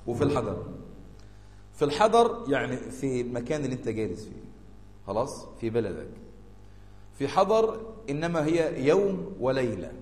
وفي الحضر في الحضر يعني في المكان اللي انت جالس فيه خلاص في بلدك في حضر إنما هي يوم وليلة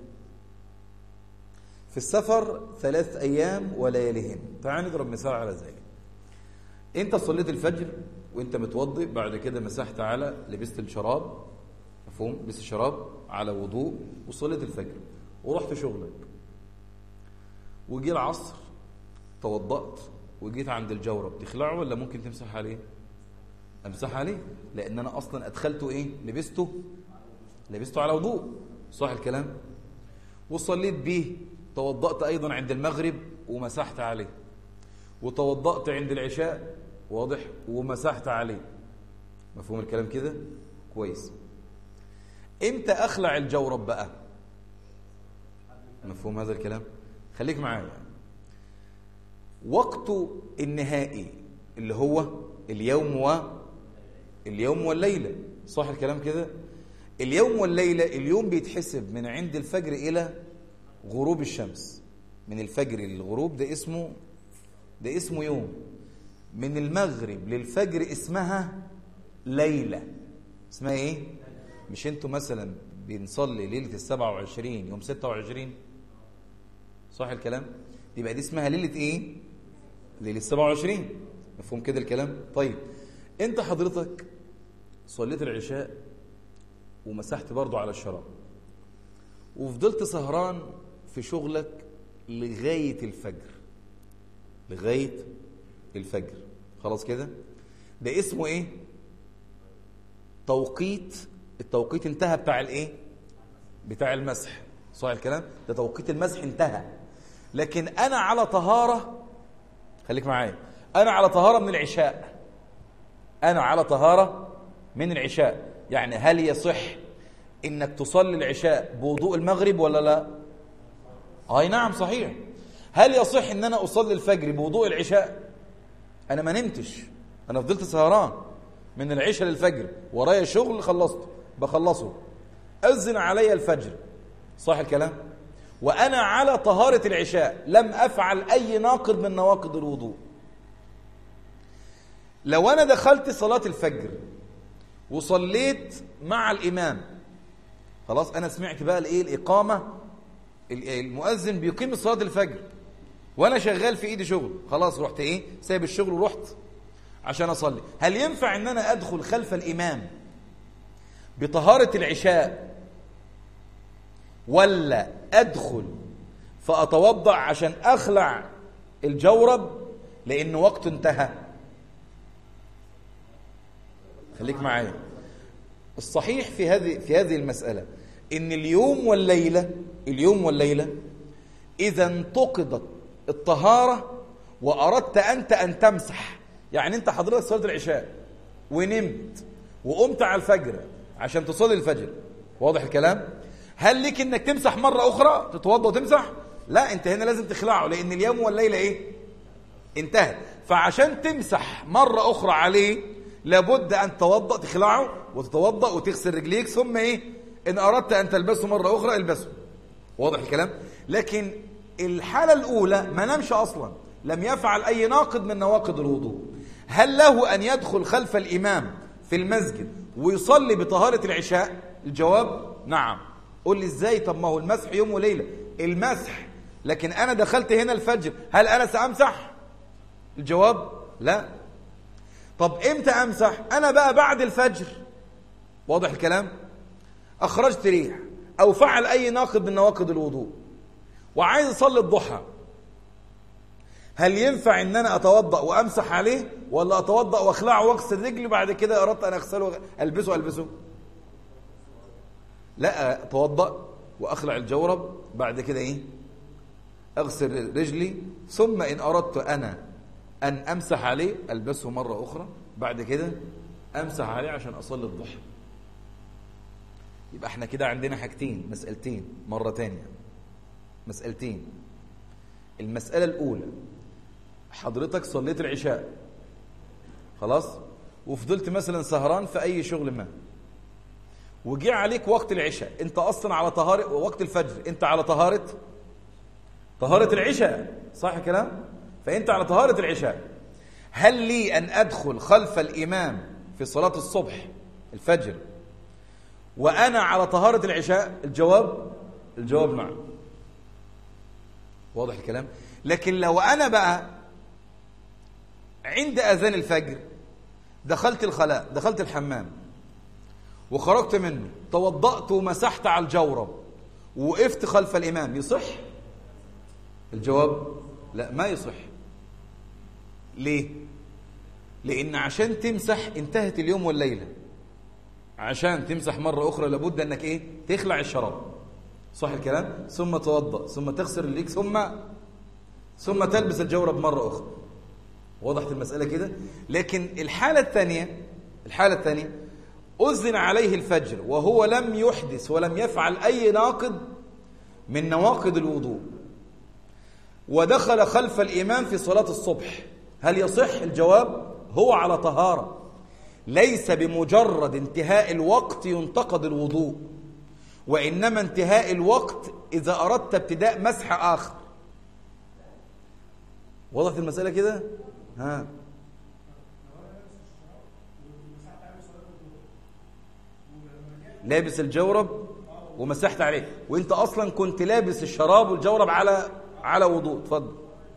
في السفر ثلاث أيام ولياليهن تعال نضرب مثال على ذلك انت صليت الفجر وانت متوضئ بعد كده مسحت على لبست الشراب مفهوم لبست الشراب على وضوء وصليت الفجر ورحت شغلك وجي العصر توضأت وجيت عند الجورب تخلعه ولا ممكن تمسح عليه امسح عليه لان انا اصلا ادخلته ايه لبسته لبسته على وضوء صح الكلام وصليت به توضأت ايضا عند المغرب ومسحت عليه وتوضأت عند العشاء واضح ومسحت عليه مفهوم الكلام كده كويس امتى اخلع الجورب بقى مفهوم هذا الكلام خليك معايا وقته النهائي اللي هو اليوم و اليوم والليلة صح الكلام كده اليوم والليلة اليوم بيتحسب من عند الفجر إلى غروب الشمس من الفجر للغروب ده اسمه ده اسمه يوم من المغرب للفجر اسمها ليلة اسمها ايه مش انتوا مثلا بنصلي ليلة السبعة وعشرين يوم ستة وعشرين صح الكلام يبقى دي اسمها ليلة ايه ليلة السبعة وعشرين مفهوم كده الكلام طيب انت حضرتك صليت العشاء ومسحت برضو على الشراب وفضلت سهران في شغلك لغاية الفجر لغاية الفجر خلاص كده ده اسمه ايه توقيت التوقيت انتهى بتاع الايه بتاع المسح صح الكلام ده توقيت المسح انتهى لكن انا على طهارة خليك معايا انا على طهارة من العشاء انا على طهارة من العشاء يعني هل يصح انك تصلي العشاء بوضوء المغرب ولا لا اي نعم صحيح هل يصح ان انا اصلي الفجر بوضوء العشاء انا ما نمتش انا فضلت سهران من العشاء للفجر ورايا شغل خلصته بخلصه اذن علي الفجر صح الكلام وانا على طهارة العشاء لم افعل اي ناقض من نواقض الوضوء لو انا دخلت صلاة الفجر وصليت مع الامام خلاص انا سمعت بقى الايه الاقامه المؤذن بيقيم صلاه الفجر وانا شغال في ايدي شغل خلاص رحت ايه سايب الشغل ورحت عشان اصلي هل ينفع ان انا ادخل خلف الامام بطهاره العشاء ولا ادخل فاتوضا عشان اخلع الجورب لان وقته انتهى خليك معايا الصحيح في هذه في هذه المسألة إن اليوم والليلة اليوم والليلة إذا انتقضت الطهارة وأردت أنت أن تمسح يعني أنت حضرتك صلاة العشاء ونمت وقمت على الفجر عشان تصلي الفجر واضح الكلام هل لك انك تمسح مرة أخرى تتوضا وتمسح لا أنت هنا لازم تخلعه لأن اليوم والليلة إيه انتهت فعشان تمسح مرة أخرى عليه لابد أن توضأ تخلعه وتتوضأ وتغسل رجليك ثم إيه إن أردت أن تلبسه مرة أخرى البسه واضح الكلام لكن الحالة الأولى ما نمشي أصلا لم يفعل أي ناقض من نواقض الوضوء هل له أن يدخل خلف الإمام في المسجد ويصلي بطهارة العشاء الجواب نعم قول لي إزاي طب ما هو المسح يوم وليلة المسح لكن أنا دخلت هنا الفجر هل أنا سأمسح الجواب لا طب امتى امسح انا بقى بعد الفجر واضح الكلام اخرجت ريح او فعل اي ناقض من نواقض الوضوء وعايز اصلي الضحى هل ينفع ان انا اتوضا وامسح عليه ولا اتوضا واخلعه واغسل رجلي بعد كده اردت ان اغسله البسه البسه لا اتوضا واخلع الجورب بعد كده ايه اغسل رجلي ثم ان اردت انا أن أمسح عليه ألبسه مرة أخرى بعد كده أمسح عليه عشان أصلي الضحى يبقى احنا كده عندنا حاجتين مسألتين مرة تانية مسألتين المسألة الأولى حضرتك صليت العشاء خلاص وفضلت مثلا سهران في أي شغل ما وجي عليك وقت العشاء انت أصلا على طهارة وقت الفجر انت على طهارة طهارة العشاء صح كلام فأنت على طهارة العشاء هل لي أن أدخل خلف الإمام في صلاة الصبح الفجر وأنا على طهارة العشاء الجواب الجواب نعم واضح الكلام لكن لو أنا بقى عند أذان الفجر دخلت الخلاء دخلت الحمام وخرجت منه توضأت ومسحت على الجورب ووقفت خلف الإمام يصح الجواب لا ما يصح ليه لأن عشان تمسح انتهت اليوم والليلة عشان تمسح مرة أخرى لابد أنك إيه تخلع الشراب صح الكلام ثم توضأ ثم تغسل رجليك ثم ثم تلبس الجورب مرة أخرى وضحت المسألة كده لكن الحالة الثانية الحالة الثانية أذن عليه الفجر وهو لم يحدث ولم يفعل أي ناقض من نواقض الوضوء ودخل خلف الإمام في صلاة الصبح هل يصح الجواب هو على طهارة ليس بمجرد انتهاء الوقت ينتقد الوضوء وإنما انتهاء الوقت إذا أردت ابتداء مسح آخر وضحت المسألة كده ها لابس الجورب ومسحت عليه وانت اصلا كنت لابس الشراب والجورب على على وضوء اتفضل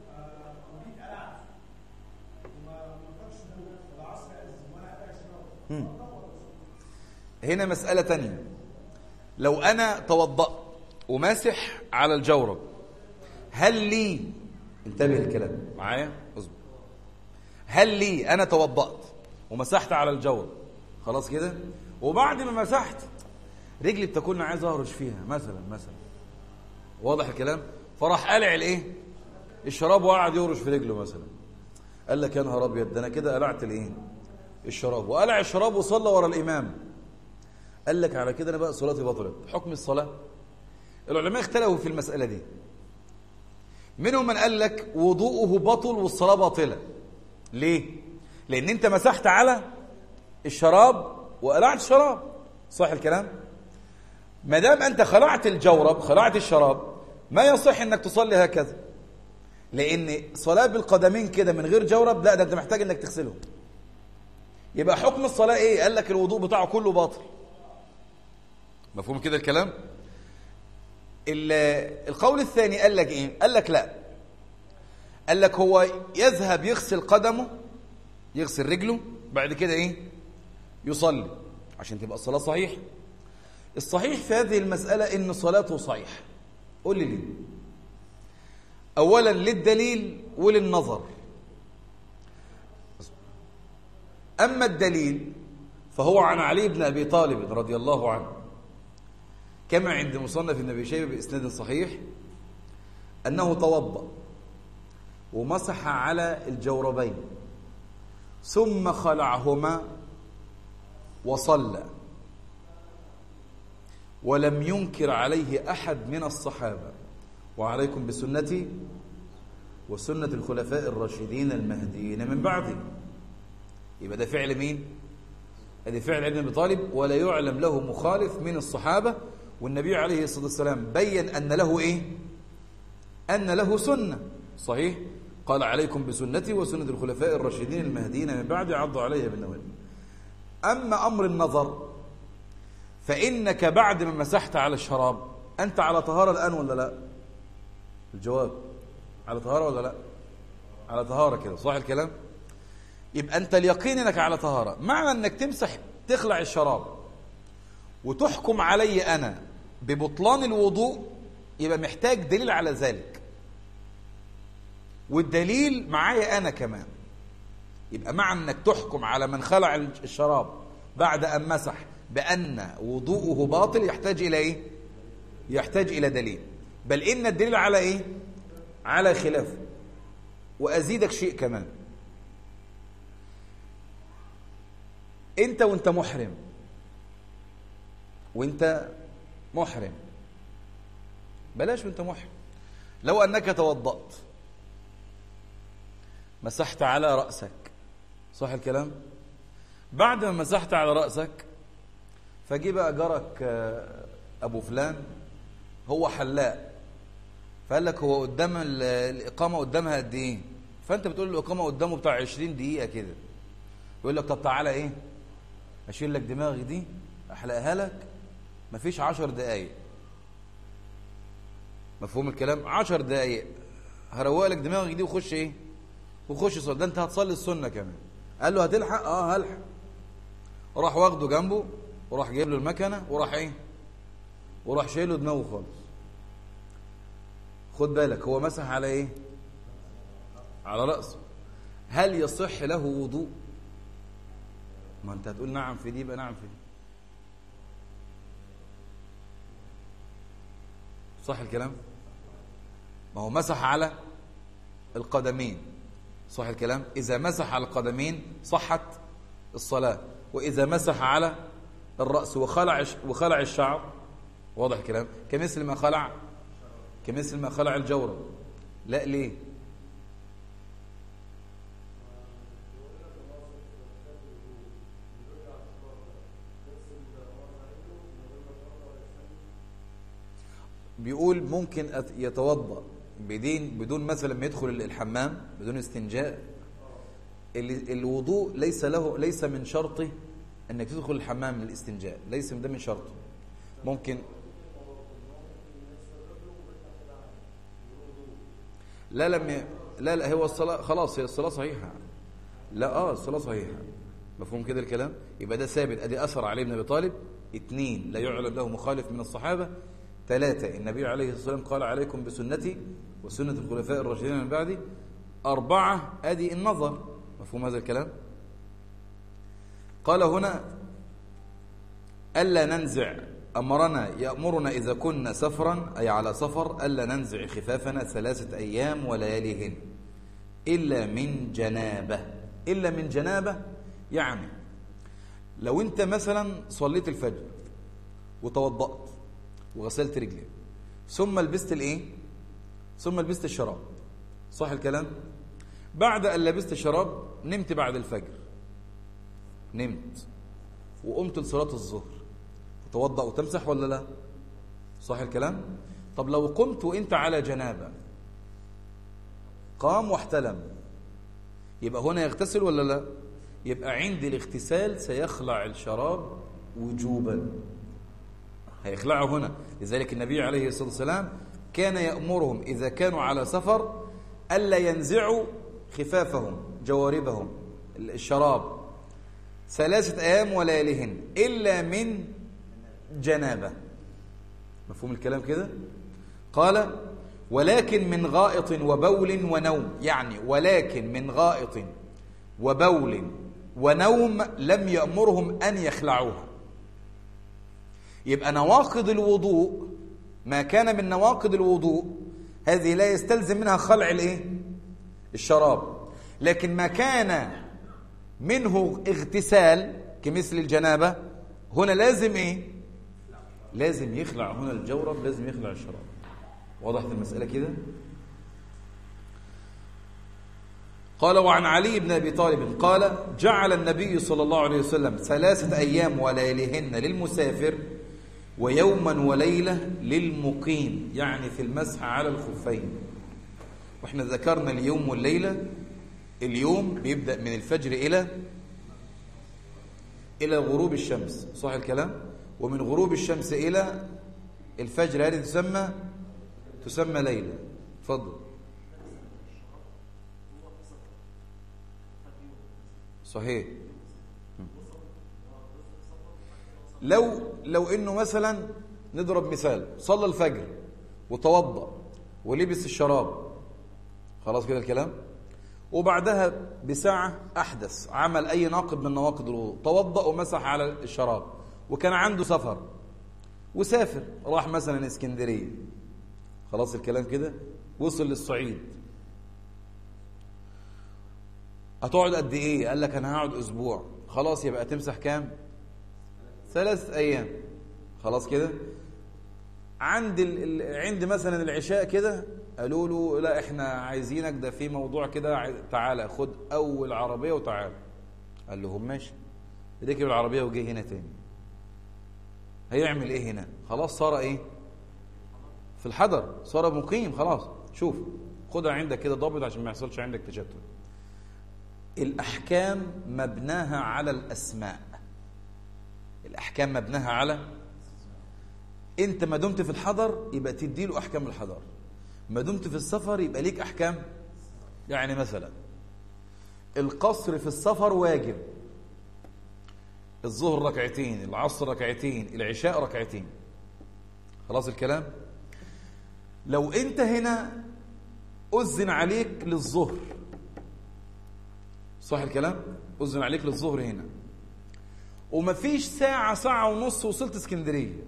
هنا مسألة تانية لو أنا توضأت وماسح على الجورب هل لي انتبه الكلام معايا اصبر هل لي أنا توضأت ومسحت على الجورب خلاص كده وبعد ما مسحت رجلي بتكون عايز اهرش فيها مثلا مثلا واضح الكلام فراح قلع الايه الشراب وقعد يهرش في رجله مثلا قال لك يا نهار ابيض ده انا كده قلعت الايه الشراب وقلع الشراب وصلى ورا الامام قال لك على كده انا بقى صلاتي بطلت حكم الصلاه العلماء اختلفوا في المساله دي منهم من قال لك وضوءه بطل والصلاه باطله ليه لان انت مسحت على الشراب وقلعت الشراب صح الكلام ما دام انت خلعت الجورب خلعت الشراب ما يصح انك تصلي هكذا لان صلاه بالقدمين كده من غير جورب لا ده انت محتاج انك تغسلهم يبقى حكم الصلاه ايه قال لك الوضوء بتاعه كله باطل مفهوم كده الكلام القول الثاني قال لك ايه قال لك لا قال لك هو يذهب يغسل قدمه يغسل رجله بعد كده ايه يصلي عشان تبقى الصلاه صحيحه الصحيح في هذه المسألة إن صلاته صحيحة قول لي ليه أولا للدليل وللنظر أما الدليل فهو عن علي بن أبي طالب رضي الله عنه كما عند مصنف النبي شيبة بإسناد صحيح أنه توضأ ومسح على الجوربين ثم خلعهما وصلى ولم ينكر عليه أحد من الصحابة وعليكم بسنتي وسنة الخلفاء الراشدين المهديين من بعدي يبقى ده فعل مين؟ هذا فعل ابن ابي طالب ولا يعلم له مخالف من الصحابة والنبي عليه الصلاة والسلام بين أن له إيه؟ أن له سنة صحيح؟ قال عليكم بسنتي وسنة الخلفاء الراشدين المهديين من بعد عضوا عليها بالنوال أما أمر النظر فإنك بعد ما مسحت على الشراب أنت على طهارة الآن ولا لا الجواب على طهارة ولا لا على طهارة كده صح الكلام يبقى أنت اليقين أنك على طهارة معنى أنك تمسح تخلع الشراب وتحكم علي أنا ببطلان الوضوء يبقى محتاج دليل على ذلك والدليل معايا أنا كمان يبقى مع أنك تحكم على من خلع الشراب بعد أن مسح بأن وضوءه باطل يحتاج إلى إيه؟ يحتاج إلى دليل بل إن الدليل على إيه؟ على خلافه وأزيدك شيء كمان أنت وأنت محرم وأنت محرم بلاش وأنت محرم لو أنك توضأت مسحت على رأسك صح الكلام؟ بعد ما مسحت على رأسك فجي بقى جارك ابو فلان هو حلاق فقال لك هو قدام الاقامه قدامها قد ايه فانت بتقول الاقامه قدامه بتاع 20 دقيقه كده يقول لك طب تعالى ايه اشيل لك دماغي دي احلقها لك مفيش 10 دقايق مفهوم الكلام 10 دقايق هروق لك دماغك دي وخش ايه وخش صلي ده انت هتصلي السنه كمان قال له هتلحق اه هلحق راح واخده جنبه وراح جايب له المكنه وراح ايه وراح شايله دماغه خالص خد بالك هو مسح على ايه على رأسه هل يصح له وضوء ما انت هتقول نعم في دي يبقى نعم في دي صح الكلام ما هو مسح على القدمين صح الكلام إذا مسح على القدمين صحت الصلاة وإذا مسح على الرأس وخلع وخلع الشعر واضح الكلام كمثل ما خلع كمثل ما خلع الجورب لا ليه بيقول ممكن يتوضا بدين بدون مثلا ما يدخل الحمام بدون استنجاء الوضوء ليس له ليس من شرطه انك تدخل الحمام للاستنجاء ليس ده من شرطه ممكن لا لم لا لا هو الصلاة خلاص هي الصلاة صحيحة لا اه الصلاة صحيحة مفهوم كده الكلام يبقى ده ثابت ادي اثر علي بن ابي طالب اثنين لا يعلم له مخالف من الصحابة ثلاثة النبي عليه الصلاة والسلام قال عليكم بسنتي وسنة الخلفاء الراشدين من بعدي أربعة ادي النظر مفهوم هذا الكلام قال هنا ألا ننزع أمرنا يأمرنا إذا كنا سفرا أي على سفر ألا ننزع خفافنا ثلاثة أيام ولياليهن إلا من جنابة إلا من جنابة يعني لو أنت مثلا صليت الفجر وتوضأت وغسلت رجلين ثم لبست الإيه؟ ثم لبست الشراب صح الكلام؟ بعد أن لبست الشراب نمت بعد الفجر نمت وقمت لصلاة الظهر توضأ وتمسح ولا لا صح الكلام طب لو قمت وانت على جنابة قام واحتلم يبقى هنا يغتسل ولا لا يبقى عند الاغتسال سيخلع الشراب وجوبا هيخلعه هنا لذلك النبي عليه الصلاة والسلام كان يأمرهم إذا كانوا على سفر ألا ينزعوا خفافهم جواربهم الشراب ثلاثة أيام ولياليهن إلا من جنابة مفهوم الكلام كده قال ولكن من غائط وبول ونوم يعني ولكن من غائط وبول ونوم لم يأمرهم أن يخلعوها يبقى نواقض الوضوء ما كان من نواقض الوضوء هذه لا يستلزم منها خلع الايه الشراب لكن ما كان منه اغتسال كمثل الجنابه هنا لازم ايه لازم يخلع هنا الجورب لازم يخلع الشراب وضحت المسألة كده قال وعن علي بن أبي طالب قال جعل النبي صلى الله عليه وسلم ثلاثة أيام ولياليهن للمسافر ويوما وليلة للمقيم يعني في المسح على الخفين واحنا ذكرنا اليوم والليلة اليوم بيبدأ من الفجر إلى إلى غروب الشمس صح الكلام؟ ومن غروب الشمس إلى الفجر هذه تسمى تسمى ليلة تفضل صحيح لو لو انه مثلا نضرب مثال صلى الفجر وتوضا ولبس الشراب خلاص كده الكلام وبعدها بساعة أحدث عمل أي ناقض من نواقض الوضوء توضأ ومسح على الشراب وكان عنده سفر وسافر راح مثلا اسكندريه خلاص الكلام كده وصل للصعيد هتقعد قد ايه قال لك انا هقعد اسبوع خلاص يبقى تمسح كام ثلاث ايام خلاص كده عند ال... عند مثلا العشاء كده قالوا له لا احنا عايزينك ده في موضوع كده تعالى خد اول عربيه وتعالى قال لهم ماشي ركب العربيه وجه هنا تاني هيعمل ايه هنا خلاص صار ايه في الحضر صار مقيم خلاص شوف خدها عندك كده ضابط عشان ما يحصلش عندك تشتت الأحكام مبناها على الأسماء الأحكام مبناها على أنت ما دمت في الحضر يبقى تدي له أحكام الحضر ما دمت في السفر يبقى ليك أحكام يعني مثلا القصر في السفر واجب الظهر ركعتين العصر ركعتين العشاء ركعتين خلاص الكلام لو انت هنا أذن عليك للظهر صح الكلام أذن عليك للظهر هنا ومفيش ساعة ساعة ونص وصلت اسكندرية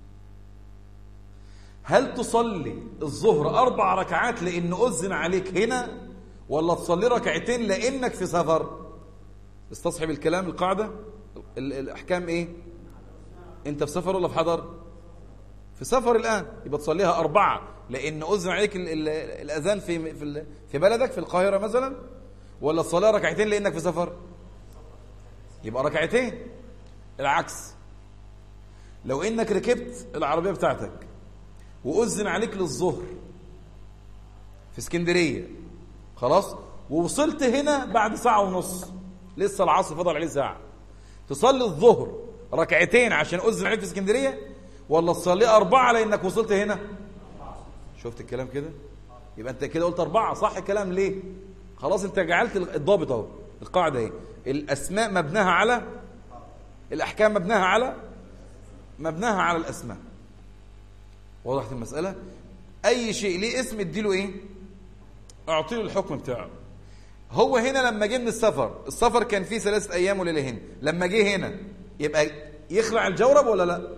هل تصلي الظهر أربع ركعات لأن أذن عليك هنا ولا تصلي ركعتين لأنك في سفر استصحب الكلام القاعدة الأحكام إيه أنت في سفر ولا في حضر في سفر الآن يبقى تصليها أربعة لأن أذن عليك الأذان في في بلدك في القاهرة مثلا ولا تصليها ركعتين لأنك في سفر يبقى ركعتين العكس لو إنك ركبت العربية بتاعتك وأذن عليك للظهر في اسكندرية خلاص ووصلت هنا بعد ساعة ونص لسه العصر فضل عليه ساعة تصلي الظهر ركعتين عشان أذن عليك في اسكندرية ولا تصلي أربعة لأنك وصلت هنا شفت الكلام كده يبقى أنت كده قلت أربعة صح الكلام ليه خلاص أنت جعلت الضابط أهو القاعدة اهي الأسماء مبناها على الأحكام مبناها على مبناها على الأسماء وضحت المسألة أي شيء ليه اسم اديله إيه أعطيه الحكم بتاعه هو هنا لما جه من السفر السفر كان فيه ثلاثة أيام وليلة لما جه هنا يبقى يخلع الجورب ولا لا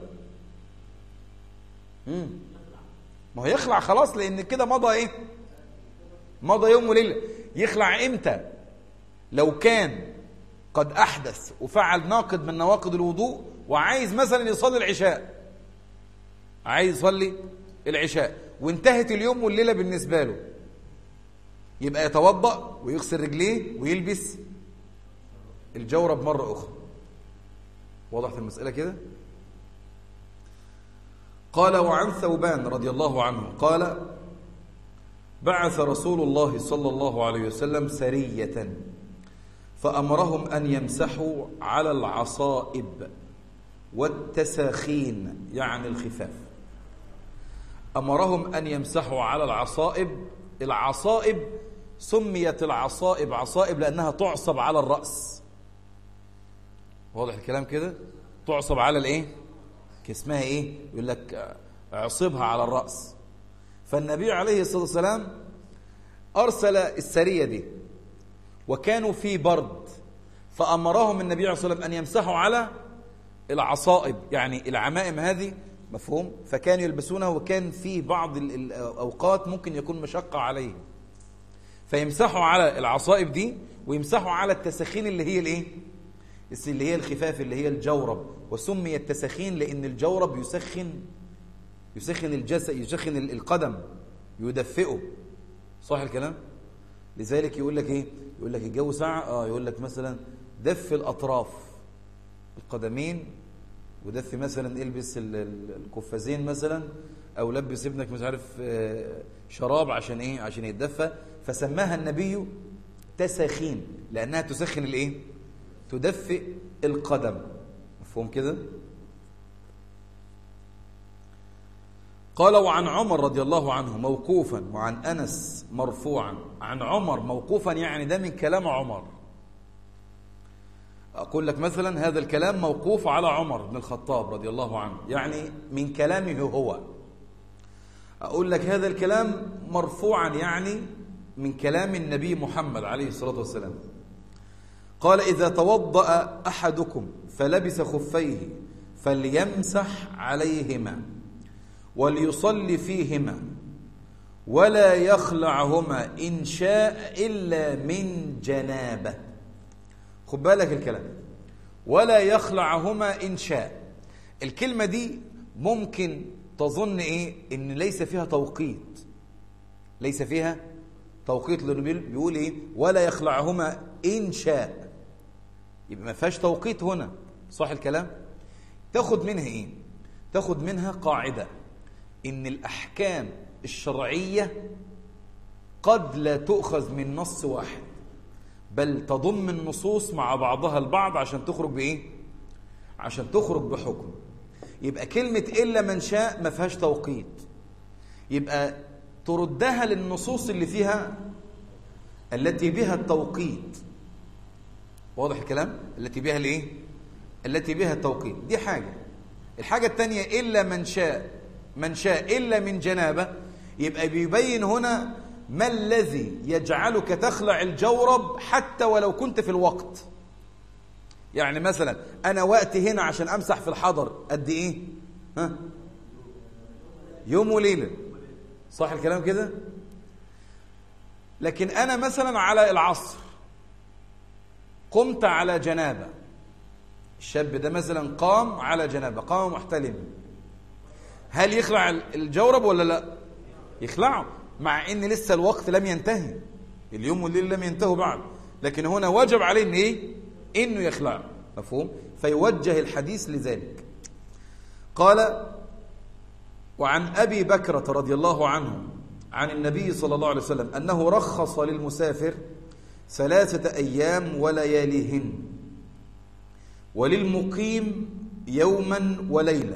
مم. ما هو يخلع خلاص لان كده مضى ايه مضى يوم وليله يخلع امتى لو كان قد احدث وفعل ناقض من نواقض الوضوء وعايز مثلا يصلي العشاء عايز يصلي العشاء وانتهت اليوم والليله بالنسبه له يبقى يتوضا ويغسل رجليه ويلبس الجورب مره اخرى وضحت المساله كده قال وعن ثوبان رضي الله عنه قال بعث رسول الله صلى الله عليه وسلم سرية فأمرهم أن يمسحوا على العصائب والتساخين يعني الخفاف أمرهم أن يمسحوا على العصائب العصائب سميت العصائب عصائب لأنها تعصب على الرأس واضح الكلام كده تعصب على الايه اسمها ايه يقول لك اعصبها على الرأس فالنبي عليه الصلاة والسلام أرسل السرية دي وكانوا في برد فأمرهم النبي عليه الصلاة والسلام أن يمسحوا على العصائب يعني العمائم هذه مفهوم فكانوا يلبسونها وكان في بعض الأوقات ممكن يكون مشقة عليهم فيمسحوا على العصائب دي ويمسحوا على التسخين اللي هي الايه اللي هي الخفاف اللي هي الجورب وسمي التسخين لأن الجورب يسخن يسخن الجسد يسخن القدم يدفئه صح الكلام لذلك يقول لك ايه يقول لك الجو ساعة اه يقول لك مثلا دف الأطراف القدمين ودف مثلا البس القفازين مثلا او لبس ابنك مش عارف آه، شراب عشان ايه عشان يتدفى فسماها النبي تسخين لانها تسخن الايه تدفئ القدم مفهوم كده قال وعن عمر رضي الله عنه موقوفا وعن أنس مرفوعا عن عمر موقوفا يعني ده من كلام عمر أقول لك مثلا هذا الكلام موقوف على عمر بن الخطاب رضي الله عنه يعني من كلامه هو أقول لك هذا الكلام مرفوعا يعني من كلام النبي محمد عليه الصلاة والسلام قال إذا توضأ أحدكم فلبس خفيه فليمسح عليهما وليصلي فيهما ولا يخلعهما إن شاء إلا من جنابه خد بالك الكلام ولا يخلعهما إن شاء الكلمة دي ممكن تظن إيه إن ليس فيها توقيت ليس فيها توقيت لأنه بيقول إيه ولا يخلعهما إن شاء يبقى ما فيهاش توقيت هنا صح الكلام تاخد منها ايه تاخد منها قاعده ان الاحكام الشرعيه قد لا تؤخذ من نص واحد بل تضم النصوص مع بعضها البعض عشان تخرج بإيه؟ عشان تخرج بحكم يبقى كلمة إلا من شاء ما فيهاش توقيت يبقى تردها للنصوص اللي فيها التي بها التوقيت واضح الكلام التي بها الايه التي بها التوقيت دي حاجة الحاجة الثانية إلا من شاء من شاء إلا من جنابة يبقى بيبين هنا ما الذي يجعلك تخلع الجورب حتى ولو كنت في الوقت يعني مثلا أنا وقتي هنا عشان أمسح في الحضر قد إيه ها يوم وليلة صح الكلام كده لكن أنا مثلا على العصر قمت على جنابة الشاب ده مثلا قام على جنابة قام محتلم هل يخلع الجورب ولا لا يخلعه مع ان لسه الوقت لم ينتهي اليوم والليل لم ينتهوا بعد لكن هنا وجب عليه ان ايه انه يخلعه مفهوم فيوجه الحديث لذلك قال وعن ابي بكرة رضي الله عنه عن النبي صلى الله عليه وسلم انه رخص للمسافر ثلاثة ايام ولياليهن وللمقيم يوما وليلة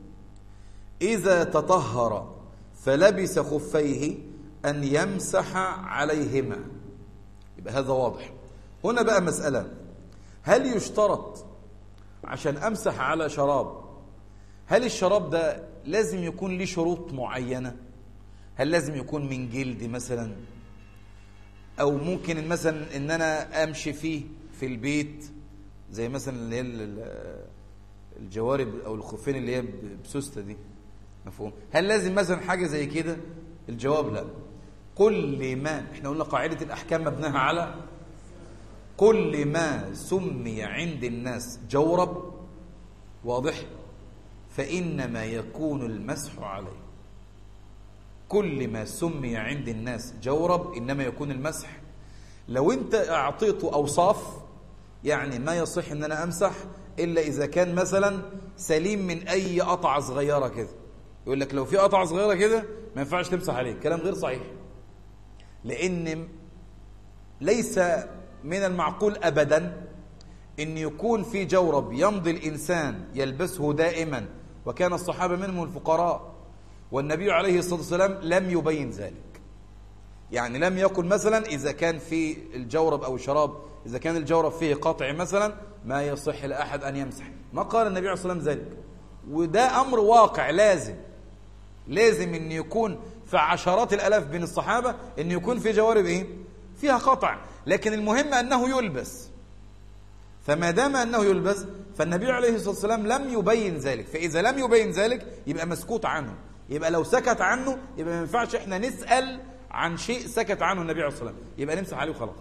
إذا تطهر فلبس خفيه أن يمسح عليهما يبقى هذا واضح هنا بقى مسألة هل يشترط عشان أمسح على شراب هل الشراب ده لازم يكون ليه شروط معينة هل لازم يكون من جلد مثلا أو ممكن مثلا إن أنا أمشي فيه في البيت زي مثلا اللي هي الجوارب أو الخفين اللي هي بسوستة دي مفهوم هل لازم مثلا حاجة زي كده الجواب لا كل ما احنا قلنا قاعدة الأحكام مبناها على كل ما سمي عند الناس جورب واضح فإنما يكون المسح عليه كل ما سمي عند الناس جورب إنما يكون المسح لو انت اعطيته أوصاف يعني ما يصح ان انا امسح الا اذا كان مثلا سليم من اي قطعه صغيره كده يقول لك لو في قطعه صغيره كده ما ينفعش تمسح عليه كلام غير صحيح لان ليس من المعقول ابدا ان يكون في جورب يمضي الانسان يلبسه دائما وكان الصحابه منهم الفقراء والنبي عليه الصلاه والسلام لم يبين ذلك يعني لم يقل مثلا اذا كان في الجورب او الشراب اذا كان الجورب فيه قطع مثلا ما يصح لاحد ان يمسح ما قال النبي عليه الصلاه والسلام ذلك وده امر واقع لازم لازم ان يكون في عشرات الالاف بين الصحابه ان يكون في جوارب ايه فيها قطع لكن المهم انه يلبس فما دام انه يلبس فالنبي عليه الصلاه والسلام لم يبين ذلك فاذا لم يبين ذلك يبقى مسكوت عنه يبقى لو سكت عنه يبقى ما ينفعش احنا نسال عن شيء سكت عنه النبي عليه الصلاه والسلام يبقى نمسح عليه وخلاص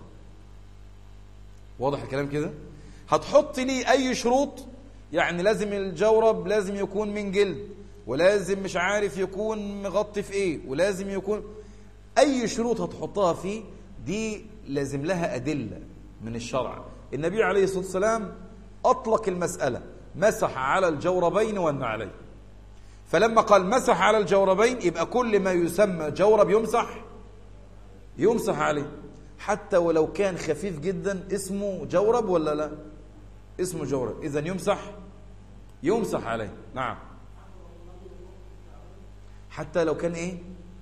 واضح الكلام كده هتحط لي اي شروط يعني لازم الجورب لازم يكون من جلد ولازم مش عارف يكون مغطي في ايه ولازم يكون اي شروط هتحطها فيه دي لازم لها ادله من الشرع النبي عليه الصلاه والسلام اطلق المساله مسح على الجوربين والنعلين فلما قال مسح على الجوربين يبقى كل ما يسمى جورب يمسح يمسح عليه حتى ولو كان خفيف جدا اسمه جورب ولا لا اسمه جورب اذا يمسح يمسح عليه نعم حتى لو كان ايه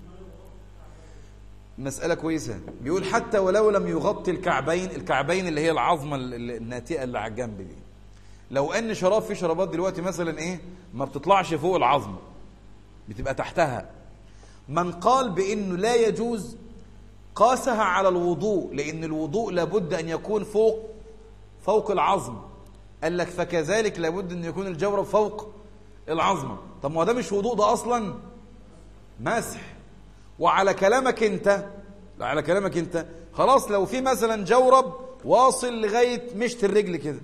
مسألة كويسة بيقول حتى ولو لم يغطي الكعبين الكعبين اللي هي العظمة الناتئة اللي على الجنب دي لو ان شراب في شرابات دلوقتي مثلا ايه ما بتطلعش فوق العظمة بتبقى تحتها من قال بانه لا يجوز قاسها على الوضوء لان الوضوء لابد ان يكون فوق فوق العظم قال لك فكذلك لابد ان يكون الجورب فوق العظمه طب ما ده مش وضوء ده اصلا مسح وعلى كلامك انت على كلامك انت خلاص لو في مثلا جورب واصل لغايه مشط الرجل كده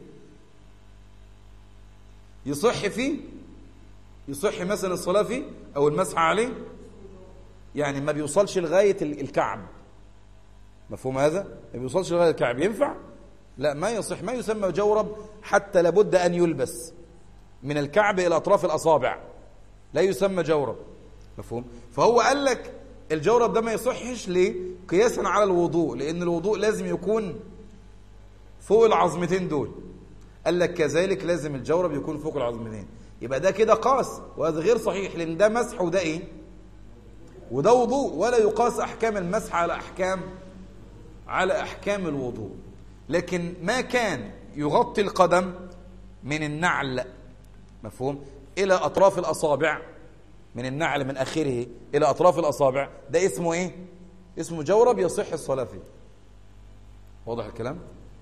يصح فيه يصح مثلا الصلاه فيه او المسح عليه يعني ما بيوصلش لغايه الكعب مفهوم هذا ما بيوصلش لغايه الكعب ينفع لا ما يصح ما يسمى جورب حتى لابد ان يلبس من الكعب الى اطراف الاصابع لا يسمى جورب مفهوم فهو قال لك الجورب ده ما يصحش ليه قياسا على الوضوء لان الوضوء لازم يكون فوق العظمتين دول قال لك كذلك لازم الجورب يكون فوق العظمتين يبقى ده كده قاس وهذا غير صحيح لان ده مسح وده ايه وده وضوء ولا يقاس احكام المسح على احكام على احكام الوضوء لكن ما كان يغطي القدم من النعل مفهوم الى اطراف الاصابع من النعل من اخره الى اطراف الاصابع ده اسمه ايه اسمه جورب يصح الصلاه فيه واضح الكلام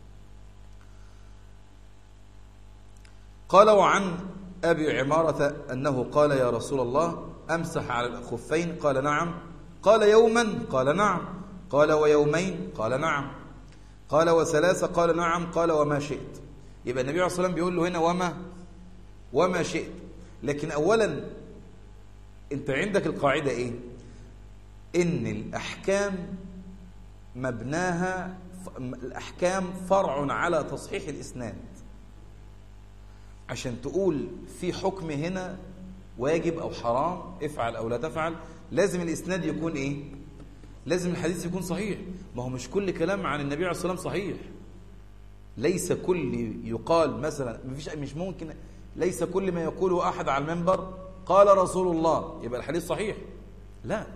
قال وعن ابي عماره انه قال يا رسول الله امسح على الخفين قال نعم قال يوما قال نعم قال ويومين قال نعم قال وثلاثه قال نعم قال وما شئت يبقى النبي عليه الصلاه والسلام بيقول له هنا وما وما شئت لكن اولا انت عندك القاعده ايه ان الاحكام مبناها الاحكام فرع على تصحيح الاسناد عشان تقول في حكم هنا واجب او حرام افعل او لا تفعل لازم الاسناد يكون ايه لازم الحديث يكون صحيح ما هو مش كل كلام عن النبي عليه الصلاه والسلام صحيح ليس كل يقال مثلا مفيش مش ممكن ليس كل ما يقوله احد على المنبر قال رسول الله يبقى الحديث صحيح لا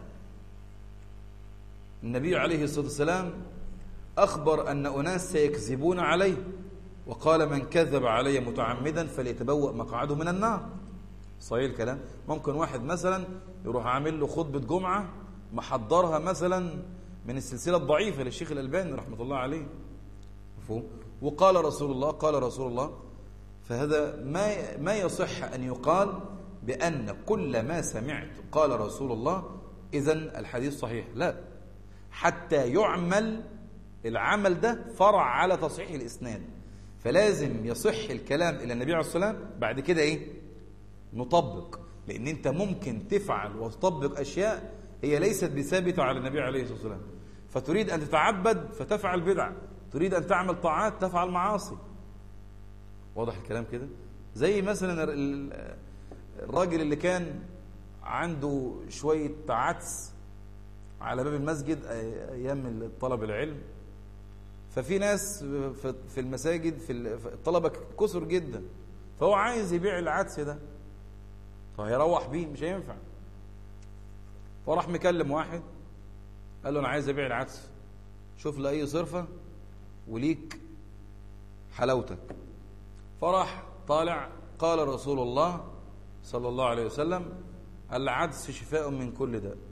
النبي عليه الصلاه والسلام اخبر ان اناس سيكذبون عليه وقال من كذب علي متعمدا فليتبوأ مقعده من النار صحيح الكلام ممكن واحد مثلا يروح عامل له خطبة جمعة محضرها مثلا من السلسلة الضعيفة للشيخ الألباني رحمة الله عليه مفهوم وقال رسول الله قال رسول الله فهذا ما ما يصح أن يقال بأن كل ما سمعت قال رسول الله إذا الحديث صحيح لا حتى يعمل العمل ده فرع على تصحيح الإسناد فلازم يصح الكلام إلى النبي عليه الصلاة والسلام بعد كده إيه نطبق لأن أنت ممكن تفعل وتطبق أشياء هي ليست بثابتة على النبي عليه الصلاة والسلام فتريد أن تتعبد فتفعل بدع تريد أن تعمل طاعات تفعل معاصي واضح الكلام كده زي مثلا الراجل اللي كان عنده شوية عدس على باب المسجد أيام طلب العلم ففي ناس في المساجد في الطلبة كثر جدا فهو عايز يبيع العدس ده فهيروح بيه مش هينفع فراح مكلم واحد قال له انا عايز ابيع العدس شوف لي اي صرفه وليك حلاوتك فراح طالع قال رسول الله صلى الله عليه وسلم العدس شفاء من كل داء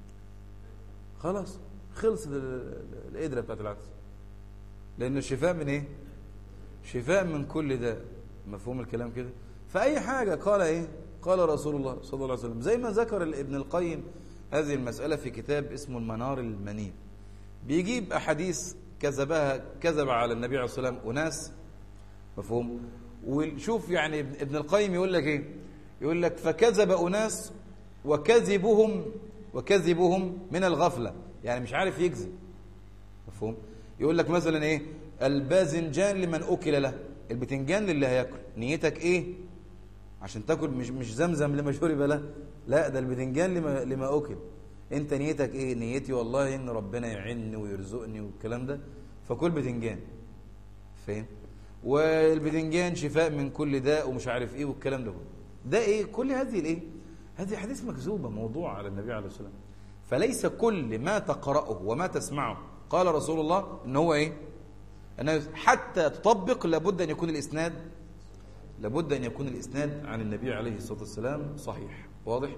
خلاص خلصت القدره بتاعت العدس لانه شفاء من ايه شفاء من كل داء مفهوم الكلام كده فاي حاجه قال ايه قال رسول الله صلى الله عليه وسلم زي ما ذكر ابن القيم هذه المسألة في كتاب اسمه المنار المنيب بيجيب أحاديث كذبها كذب على النبي عليه الصلاة والسلام أناس مفهوم وشوف يعني ابن القيم يقول لك إيه يقول لك فكذب أناس وكذبهم وكذبهم من الغفلة يعني مش عارف يكذب مفهوم يقول لك مثلا إيه الباذنجان لمن أكل له البتنجان للي هياكل نيتك إيه عشان تاكل مش مش زمزم لما شرب له لا ده البتنجان لما لما اكل انت نيتك ايه نيتي والله ان ربنا يعيني ويرزقني والكلام ده فكل بتنجان فاهم والبتنجان شفاء من كل داء ومش عارف ايه والكلام ده ده ايه كل هذه الايه هذه احاديث مكذوبه موضوع على النبي عليه الصلاه والسلام فليس كل ما تقراه وما تسمعه قال رسول الله ان هو ايه انه حتى تطبق لابد ان يكون الاسناد لابد أن يكون الإسناد عن النبي عليه الصلاة والسلام صحيح واضح؟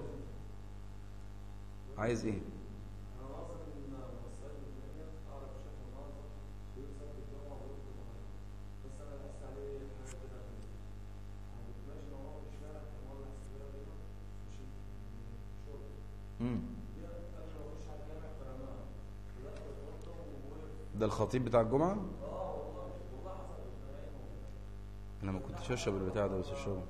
عايز إيه؟ ده الخطيب بتاع الجمعة؟ انا ما كنتش اشرب البتاع ده بس اشربه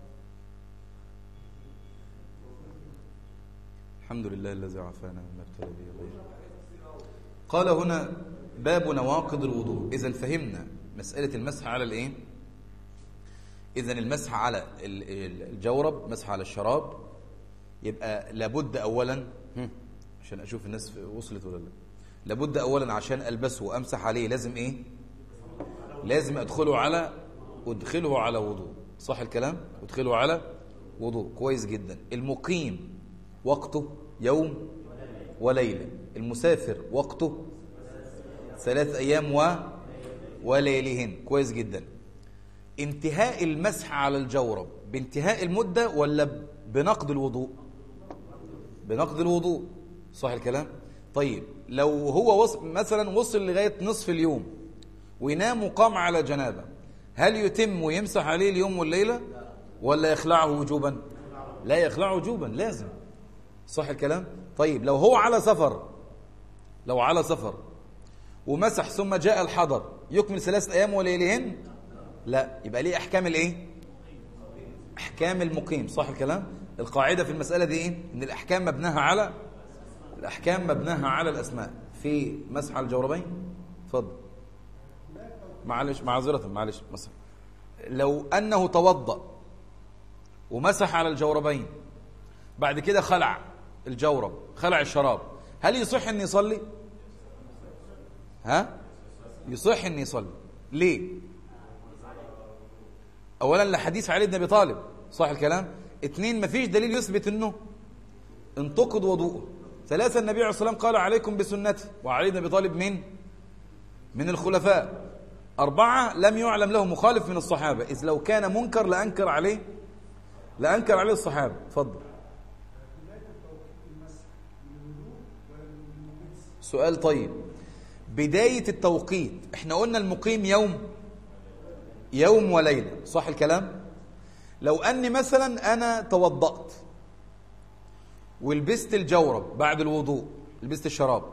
الحمد لله الذي عافانا مما ابتلى به غيره قال هنا باب نواقض الوضوء اذا فهمنا مساله المسح على الايه اذا المسح على الجورب مسح على الشراب يبقى لابد اولا عشان عشان اشوف الناس وصلت ولا لا لابد اولا عشان البسه وامسح عليه لازم ايه لازم ادخله على ادخله على وضوء صح الكلام ادخله على وضوء كويس جدا المقيم وقته يوم وليله المسافر وقته ثلاث ايام و وليلهن كويس جدا انتهاء المسح على الجورب بانتهاء المده ولا بنقض الوضوء بنقض الوضوء صح الكلام طيب لو هو وصل مثلا وصل لغايه نصف اليوم وينام وقام على جنابه هل يتم ويمسح عليه اليوم والليله ولا يخلعه وجوبا لا يخلعه وجوبا لازم صح الكلام طيب لو هو على سفر لو على سفر ومسح ثم جاء الحضر يكمل ثلاث ايام وليلهن لا يبقى ليه احكام الايه احكام المقيم صح الكلام القاعده في المساله دي ايه ان الاحكام مبناها على الاحكام مبناها على الاسماء في مسح الجوربين اتفضل معلش معذره معلش مثلا لو انه توضا ومسح على الجوربين بعد كده خلع الجورب خلع الشراب هل يصح ان يصلي ها يصح ان يصلي ليه اولا لحديث علي بن ابي طالب صح الكلام اثنين مفيش دليل يثبت انه انتقد وضوءه ثلاثة النبي عليه الصلاة والسلام قال عليكم بسنتي وعلي بن ابي طالب من من الخلفاء أربعة لم يعلم له مخالف من الصحابة إذ لو كان منكر لأنكر عليه لأنكر عليه الصحابة تفضل سؤال طيب بداية التوقيت احنا قلنا المقيم يوم يوم وليلة صح الكلام لو أني مثلا أنا توضأت ولبست الجورب بعد الوضوء لبست الشراب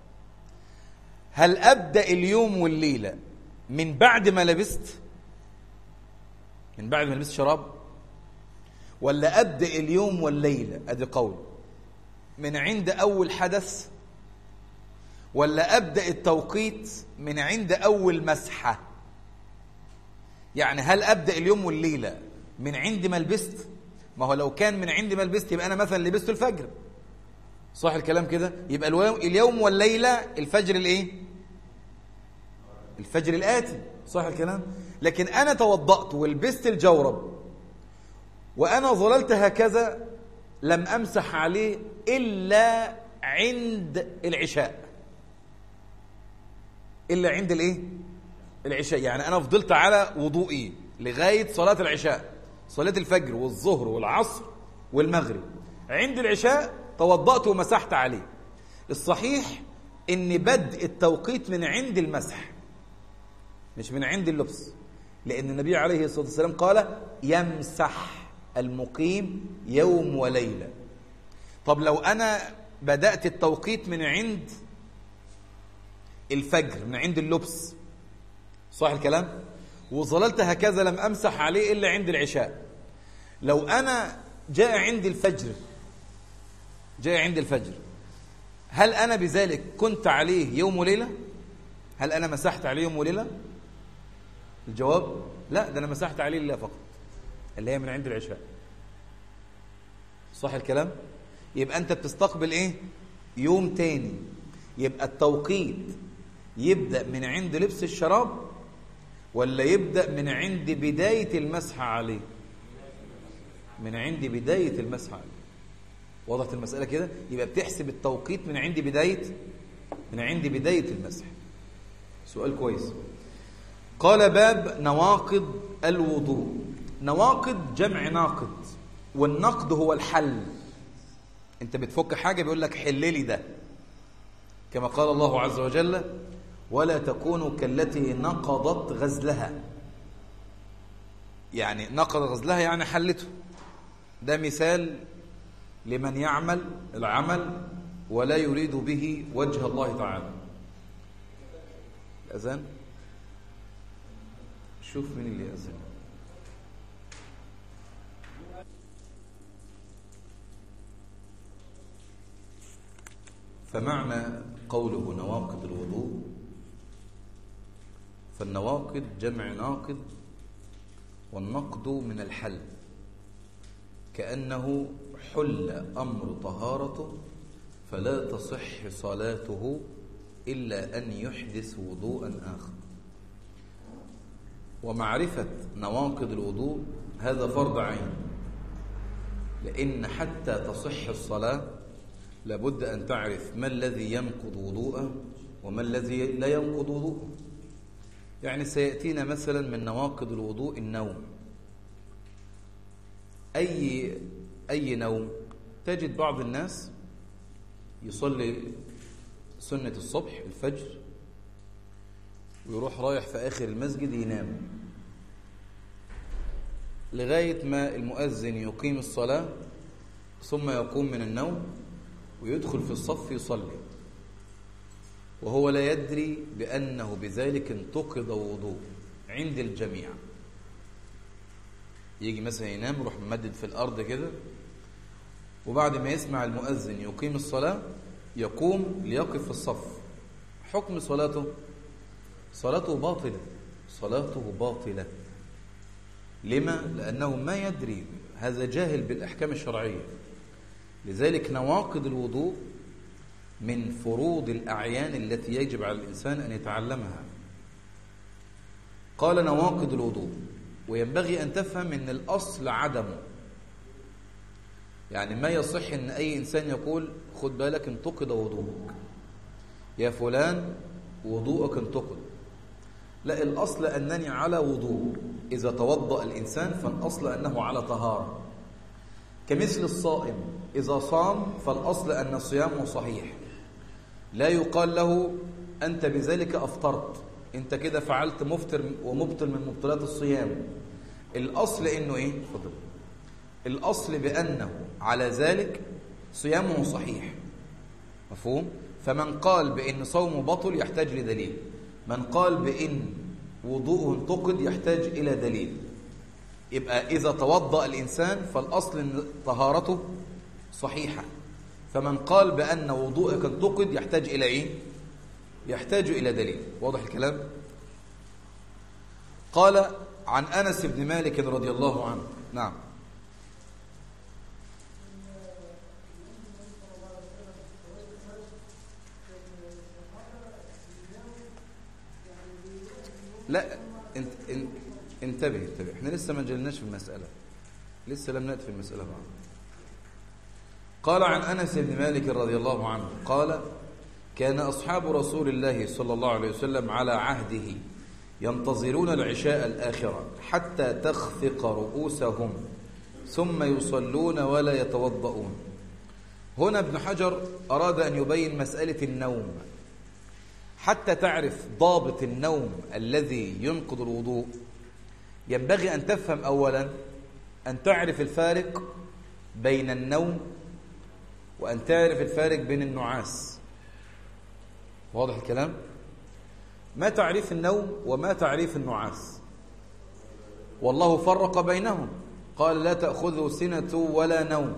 هل أبدأ اليوم والليلة من بعد ما لبست من بعد ما لبست شراب ولا أبدأ اليوم والليلة أدي قول من عند أول حدث ولا أبدأ التوقيت من عند أول مسحة يعني هل أبدأ اليوم والليلة من عند ما لبست ما هو لو كان من عند ما لبست يبقى أنا مثلا لبست الفجر صح الكلام كده يبقى اليوم والليلة الفجر الايه الفجر الآتي صح الكلام لكن أنا توضأت ولبست الجورب وأنا ظللت هكذا لم أمسح عليه إلا عند العشاء إلا عند الإيه؟ العشاء يعني أنا فضلت على وضوئي لغاية صلاة العشاء صلاة الفجر والظهر والعصر والمغرب عند العشاء توضأت ومسحت عليه الصحيح ان بدء التوقيت من عند المسح مش من عند اللبس لأن النبي عليه الصلاة والسلام قال يمسح المقيم يوم وليلة طب لو أنا بدأت التوقيت من عند الفجر من عند اللبس صح الكلام وظللت هكذا لم أمسح عليه إلا عند العشاء لو أنا جاء عندي الفجر جاء عند الفجر هل أنا بذلك كنت عليه يوم وليلة هل أنا مسحت عليه يوم وليلة الجواب لا ده أنا مسحت عليه لله فقط اللي هي من عند العشاء صح الكلام يبقى أنت بتستقبل إيه يوم تاني يبقى التوقيت يبدأ من عند لبس الشراب ولا يبدأ من عند بداية المسح عليه من عند بداية المسح عليه وضحت المسألة كده يبقى بتحسب التوقيت من عند بداية من عند بداية المسح سؤال كويس قال باب نواقض الوضوء نواقض جمع ناقض والنقد هو الحل انت بتفك حاجة بيقول لك حل لي ده كما قال الله عز وجل ولا تكونوا كالتي نقضت غزلها يعني نقض غزلها يعني حلته ده مثال لمن يعمل العمل ولا يريد به وجه الله تعالى الأذان شوف مين اللي يأذن فمعنى قوله نواقض الوضوء فالنواقض جمع ناقض والنقد من الحل كأنه حل أمر طهارته فلا تصح صلاته إلا أن يحدث وضوءا آخر ومعرفة نواقض الوضوء هذا فرض عين لأن حتى تصح الصلاة لابد أن تعرف ما الذي ينقض وضوءه وما الذي لا ينقض وضوءه يعني سيأتينا مثلا من نواقض الوضوء النوم أي أي نوم تجد بعض الناس يصلي سنة الصبح الفجر ويروح رايح في آخر المسجد ينام لغاية ما المؤذن يقيم الصلاة ثم يقوم من النوم ويدخل في الصف يصلي وهو لا يدري بأنه بذلك انتقض وضوء عند الجميع يجي مثلا ينام يروح ممدد في الأرض كده وبعد ما يسمع المؤذن يقيم الصلاة يقوم ليقف في الصف حكم صلاته صلاته باطلة صلاته باطلة لما؟ لأنه ما يدري هذا جاهل بالأحكام الشرعية لذلك نواقض الوضوء من فروض الأعيان التي يجب على الإنسان أن يتعلمها قال نواقض الوضوء وينبغي أن تفهم أن الأصل عدمه يعني ما يصح أن أي إنسان يقول خد بالك انتقد وضوءك يا فلان وضوءك انتقد لا الأصل أنني على وضوء إذا توضأ الإنسان فالأصل أنه على طهارة كمثل الصائم إذا صام فالأصل أن صيامه صحيح لا يقال له أنت بذلك أفطرت أنت كده فعلت مفطر ومبطل من مبطلات الصيام الأصل إنه إيه؟ فضل. الأصل بأنه على ذلك صيامه صحيح مفهوم؟ فمن قال بأن صومه بطل يحتاج لدليل من قال بأن وضوءه انتقد يحتاج إلى دليل يبقى إذا توضأ الإنسان فالأصل أن طهارته صحيحة فمن قال بأن وضوءك انتقد يحتاج إلى إيه؟ يحتاج إلى دليل واضح الكلام؟ قال عن أنس بن مالك رضي الله عنه نعم لا انت انتبه انتبه احنا لسه ما جلناش في المسألة لسه لم نأتي في المسألة بعد قال عن أنس بن مالك رضي الله عنه قال كان أصحاب رسول الله صلى الله عليه وسلم على عهده ينتظرون العشاء الآخرة حتى تخفق رؤوسهم ثم يصلون ولا يتوضؤون هنا ابن حجر أراد أن يبين مسألة النوم حتى تعرف ضابط النوم الذي ينقض الوضوء ينبغي أن تفهم أولا أن تعرف الفارق بين النوم وأن تعرف الفارق بين النعاس واضح الكلام؟ ما تعريف النوم وما تعريف النعاس والله فرق بينهم قال لا تأخذه سنة ولا نوم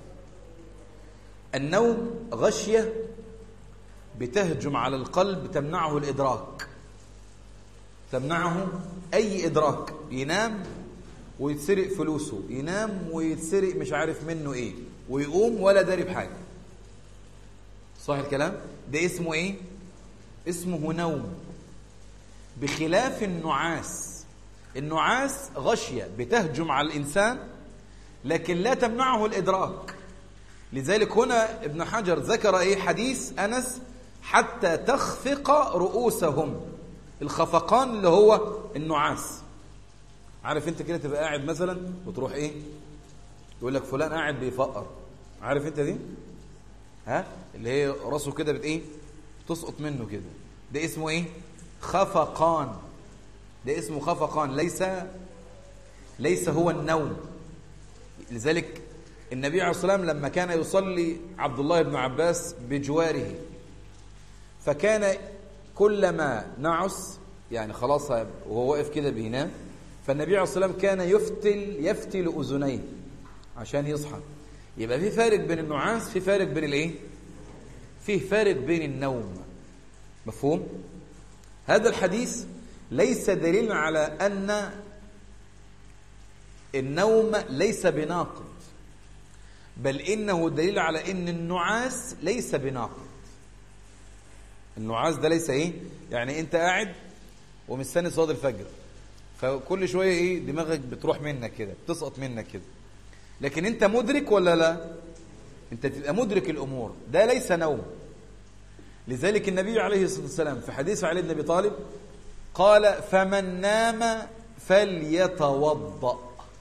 النوم غشية بتهجم على القلب تمنعه الإدراك تمنعه أي إدراك ينام ويتسرق فلوسه ينام ويتسرق مش عارف منه إيه ويقوم ولا داري بحاجة صح الكلام ده اسمه إيه اسمه نوم بخلاف النعاس النعاس غشية بتهجم على الإنسان لكن لا تمنعه الإدراك لذلك هنا ابن حجر ذكر ايه حديث أنس حتى تخفق رؤوسهم الخفقان اللي هو النعاس عارف انت كده تبقى قاعد مثلا وتروح ايه يقول لك فلان قاعد بيفقر عارف انت دي ها اللي هي راسه كده بت ايه تسقط منه كده ده اسمه ايه خفقان ده اسمه خفقان ليس ليس هو النوم لذلك النبي عليه الصلاة والسلام لما كان يصلي عبد الله بن عباس بجواره فكان كلما نعس يعني خلاص وهو واقف كده بينام فالنبي عليه الصلاة والسلام كان يفتل يفتل أذنيه عشان يصحى يبقى في فارق بين النعاس في فارق بين الايه فيه فارق بين النوم مفهوم هذا الحديث ليس دليل على أن النوم ليس بناقض بل إنه دليل على إن النعاس ليس بناقض النعاس ده ليس إيه يعني أنت قاعد ومستني صلاة الفجر فكل شوية إيه دماغك بتروح منك كده بتسقط منك كده لكن أنت مدرك ولا لا أنت تبقى مدرك الأمور ده ليس نوم لذلك النبي عليه الصلاة والسلام في حديث علي بن أبي طالب قال فمن نام فليتوضأ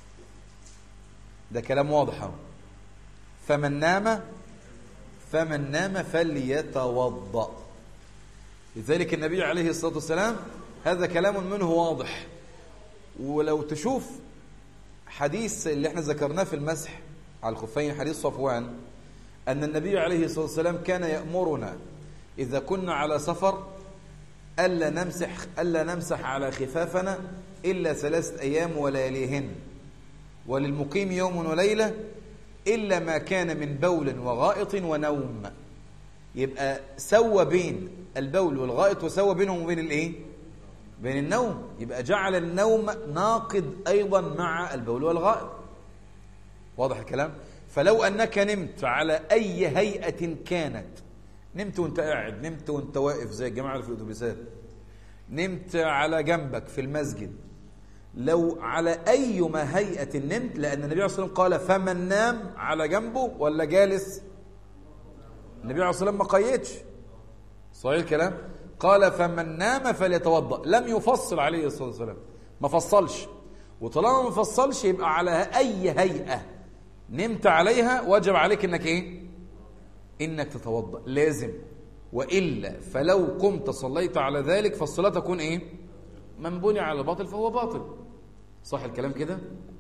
ده كلام واضح اهو فمن نام فمن نام فليتوضأ لذلك النبي عليه الصلاة والسلام هذا كلام منه واضح ولو تشوف حديث اللي احنا ذكرناه في المسح على الخفين حديث صفوان أن النبي عليه الصلاة والسلام كان يأمرنا إذا كنا على سفر ألا نمسح ألا نمسح على خفافنا إلا ثلاثة أيام ولياليهن وللمقيم يوم وليلة إلا ما كان من بول وغائط ونوم يبقى سوى بين البول والغائط وسوى بينهم وبين الايه بين النوم يبقى جعل النوم ناقض أيضا مع البول والغائط واضح الكلام فلو أنك نمت على أي هيئة كانت نمت وانت قاعد نمت وانت واقف زي الجماعة اللي في الأتوبيسات نمت على جنبك في المسجد لو على أيما هيئة نمت لأن النبي عليه الصلاة والسلام قال فمن نام على جنبه ولا جالس النبي عليه الصلاة والسلام ما قيدش صحيح الكلام قال فمن نام فليتوضأ لم يفصل عليه الصلاة والسلام ما فصلش وطالما ما فصلش يبقى على أي هيئة نمت عليها وجب عليك انك ايه انك تتوضأ لازم وإلا فلو قمت صليت على ذلك فالصلاة تكون ايه من بني على الباطل فهو باطل صح الكلام كده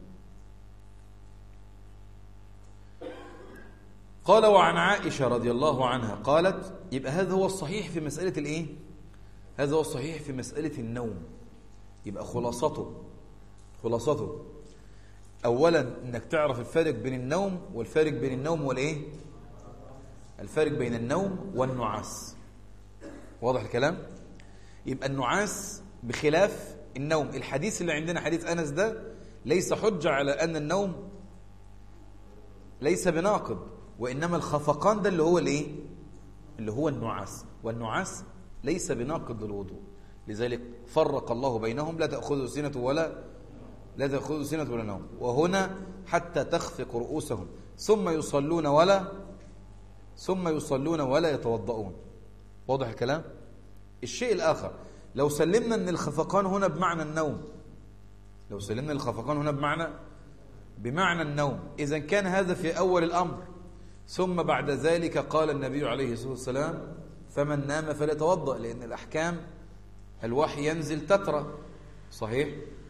قال وعن عائشة رضي الله عنها قالت يبقى هذا هو الصحيح في مسألة الايه هذا هو الصحيح في مسألة النوم يبقى خلاصته خلاصته اولا انك تعرف الفارق بين النوم والفارق بين النوم والايه الفارق بين النوم والنعاس واضح الكلام يبقى النعاس بخلاف النوم الحديث اللي عندنا حديث أنس ده ليس حجة على أن النوم ليس بناقض وإنما الخفقان ده اللي هو الإيه اللي هو النعاس والنعاس ليس بناقض للوضوء لذلك فرق الله بينهم لا تأخذوا سنة ولا لا تأخذوا سنة ولا نوم وهنا حتى تخفق رؤوسهم ثم يصلون ولا ثم يصلون ولا يتوضؤون واضح الكلام الشيء الآخر لو سلمنا ان الخفقان هنا بمعنى النوم لو سلمنا الخفقان هنا بمعنى بمعنى النوم إذا كان هذا في أول الأمر ثم بعد ذلك قال النبي عليه الصلاة والسلام فمن نام فليتوضأ لأن الأحكام الوحي ينزل تترى صحيح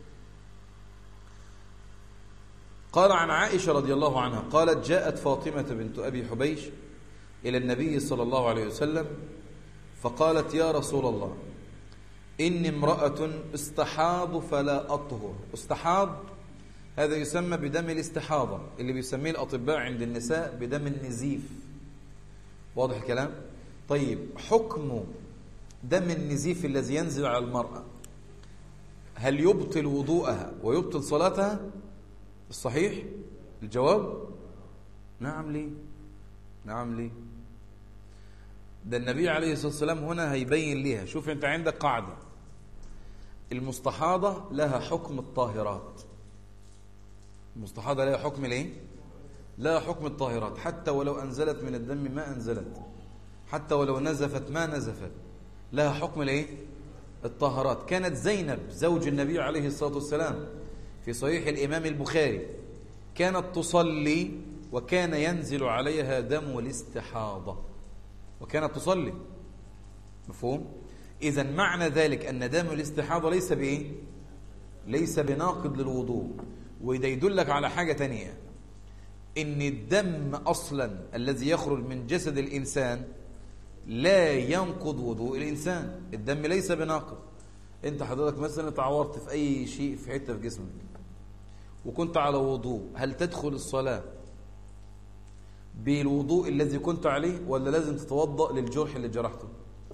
قال عن عائشة رضي الله عنها قالت جاءت فاطمة بنت أبي حبيش إلى النبي صلى الله عليه وسلم فقالت يا رسول الله إني امرأة استحاض فلا أطهر استحاض هذا يسمى بدم الاستحاضة اللي بيسميه الأطباء عند النساء بدم النزيف واضح الكلام طيب حكم دم النزيف الذي ينزل على المرأة هل يبطل وضوءها ويبطل صلاتها الصحيح الجواب نعم ليه نعم ليه ده النبي عليه الصلاة والسلام هنا هيبين ليها شوف انت عندك قاعدة المستحاضة لها حكم الطاهرات المستحاضة لها حكم الايه لها حكم الطاهرات حتى ولو أنزلت من الدم ما أنزلت حتى ولو نزفت ما نزفت لها حكم الايه الطاهرات كانت زينب زوج النبي عليه الصلاة والسلام في صحيح الإمام البخاري كانت تصلي وكان ينزل عليها دم الاستحاضة وكانت تصلي مفهوم إذا معنى ذلك أن دم الاستحاضة ليس بإيه ليس بناقض للوضوء وده يدلك على حاجة تانية إن الدم أصلا الذي يخرج من جسد الإنسان لا ينقض وضوء الإنسان الدم ليس بناقض أنت حضرتك مثلا تعورت في أي شيء في حتة في جسمك وكنت على وضوء هل تدخل الصلاة بالوضوء الذي كنت عليه ولا لازم تتوضأ للجرح اللي جرحته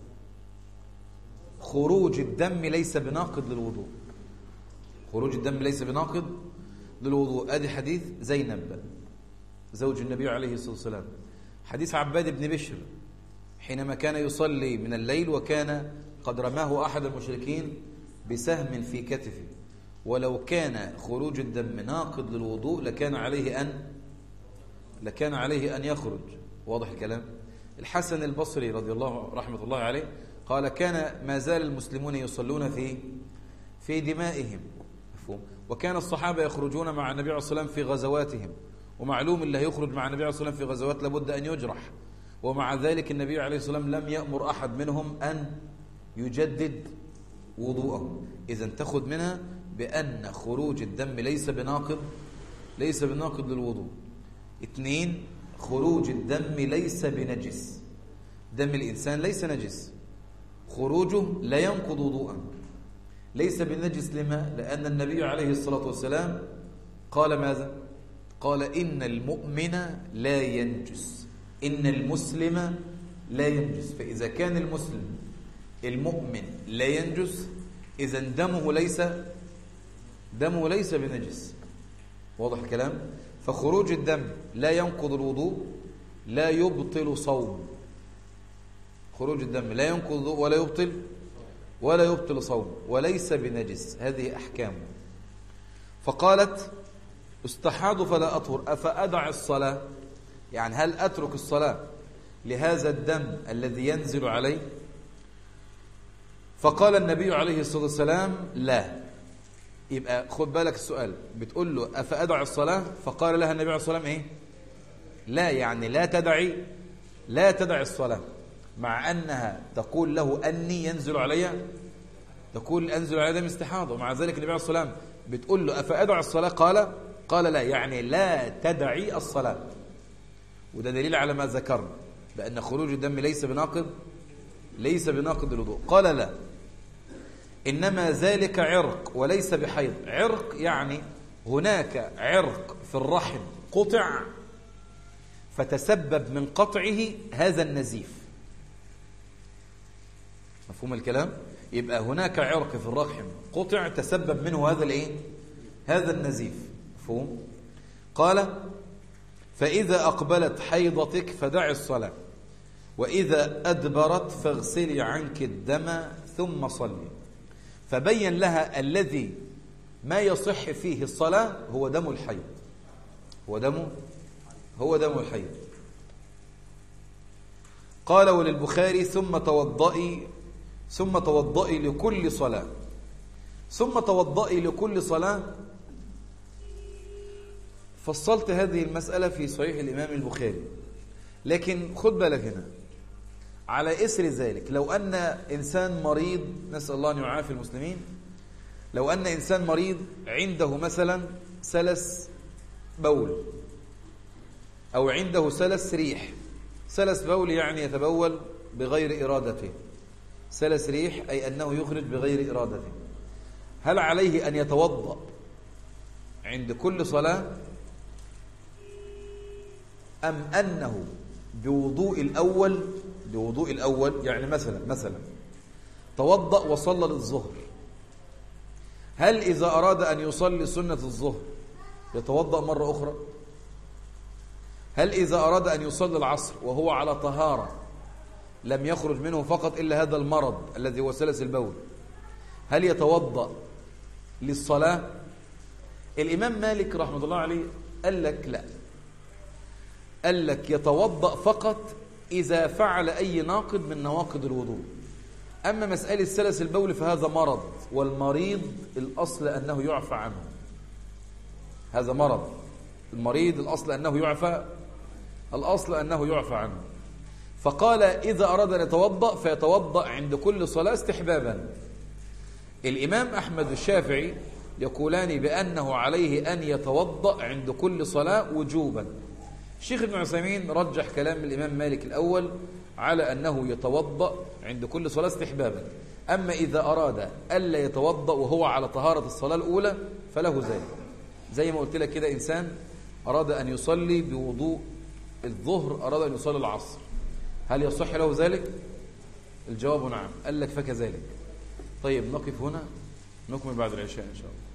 خروج الدم ليس بناقض للوضوء خروج الدم ليس بناقض للوضوء ادي حديث زينب زوج النبي عليه الصلاة والسلام حديث عباد بن بشر حينما كان يصلي من الليل وكان قد رماه أحد المشركين بسهم في كتفه ولو كان خروج الدم ناقض للوضوء لكان عليه أن لكان عليه أن يخرج واضح الكلام الحسن البصري رضي الله رحمة الله عليه قال كان ما زال المسلمون يصلون في في دمائهم مفهوم وكان الصحابة يخرجون مع النبي عليه الصلاة والسلام في غزواتهم ومعلوم اللي هيخرج مع النبي عليه الصلاة والسلام في غزوات لابد أن يجرح ومع ذلك النبي عليه الصلاة والسلام لم يأمر أحد منهم أن يجدد وضوءه إذا تأخذ منها بأن خروج الدم ليس بناقض ليس بناقض للوضوء اثنين خروج الدم ليس بنجس دم الإنسان ليس نجس خروجه لا ينقض وضوءا ليس بنجس لما لأن النبي عليه الصلاة والسلام قال ماذا قال إن المؤمن لا ينجس إن المسلم لا ينجس فإذا كان المسلم المؤمن لا ينجس إذا دمه ليس دمه ليس بنجس واضح الكلام فخروج الدم لا ينقض الوضوء لا يبطل صوم خروج الدم لا ينقض الوضوء ولا يبطل ولا يبطل صوم وليس بنجس هذه أحكام فقالت استحاض فلا أطهر أفأدع الصلاة يعني هل أترك الصلاة لهذا الدم الذي ينزل علي فقال النبي عليه الصلاة والسلام لا يبقى خد بالك السؤال بتقول له أفأدع الصلاة فقال لها النبي عليه الصلاة والسلام إيه لا يعني لا تدعي لا تدع الصلاة مع أنها تقول له أني ينزل علي تقول أنزل علي دم استحاضة ومع ذلك النبي عليه الصلاة والسلام بتقول له أفأدع الصلاة قال قال لا يعني لا تدعي الصلاة وده دليل على ما ذكرنا بأن خروج الدم ليس بناقض ليس بناقض الوضوء قال لا إنما ذلك عرق وليس بحيض عرق يعني هناك عرق في الرحم قطع فتسبب من قطعه هذا النزيف مفهوم الكلام يبقى هناك عرق في الرحم قطع تسبب منه هذا الايه هذا النزيف مفهوم قال فإذا أقبلت حيضتك فدع الصلاة وإذا أدبرت فاغسلي عنك الدم ثم صلي فبين لها الذي ما يصح فيه الصلاة هو دم الحيض هو دم هو دم الحيض قال وللبخاري ثم توضئي ثم توضئي لكل صلاة ثم توضئي لكل صلاة فصلت هذه المسألة في صحيح الإمام البخاري لكن خد بالك هنا على إسر ذلك لو أن إنسان مريض نسأل الله أن يعافي المسلمين لو أن إنسان مريض عنده مثلا سلس بول أو عنده سلس ريح سلس بول يعني يتبول بغير إرادته سلس ريح أي أنه يخرج بغير إرادته هل عليه أن يتوضأ عند كل صلاة أم أنه بوضوء الأول بوضوء الأول يعني مثلا مثلا توضأ وصلى للظهر هل إذا أراد أن يصلي سنة الظهر يتوضأ مرة أخرى هل إذا أراد أن يصلي العصر وهو على طهارة لم يخرج منه فقط إلا هذا المرض الذي هو سلس البول هل يتوضأ للصلاة الإمام مالك رحمه الله عليه قال لك لا قال لك يتوضأ فقط إذا فعل أي ناقض من نواقض الوضوء أما مسألة سلس البول فهذا مرض والمريض الأصل أنه يعفى عنه هذا مرض المريض الأصل أنه يعفى الأصل أنه يعفى عنه فقال إذا أراد أن يتوضأ فيتوضأ عند كل صلاة استحبابا الإمام أحمد الشافعي يقولان بأنه عليه أن يتوضأ عند كل صلاة وجوبا الشيخ ابن عثيمين رجح كلام الإمام مالك الأول على أنه يتوضأ عند كل صلاة استحبابا أما إذا أراد ألا يتوضأ وهو على طهارة الصلاة الأولى فله ذلك زي ما قلت لك كده إنسان أراد أن يصلي بوضوء الظهر أراد أن يصلي العصر هل يصح له ذلك؟ الجواب نعم قال لك فكذلك طيب نقف هنا نكمل بعد العشاء إن شاء الله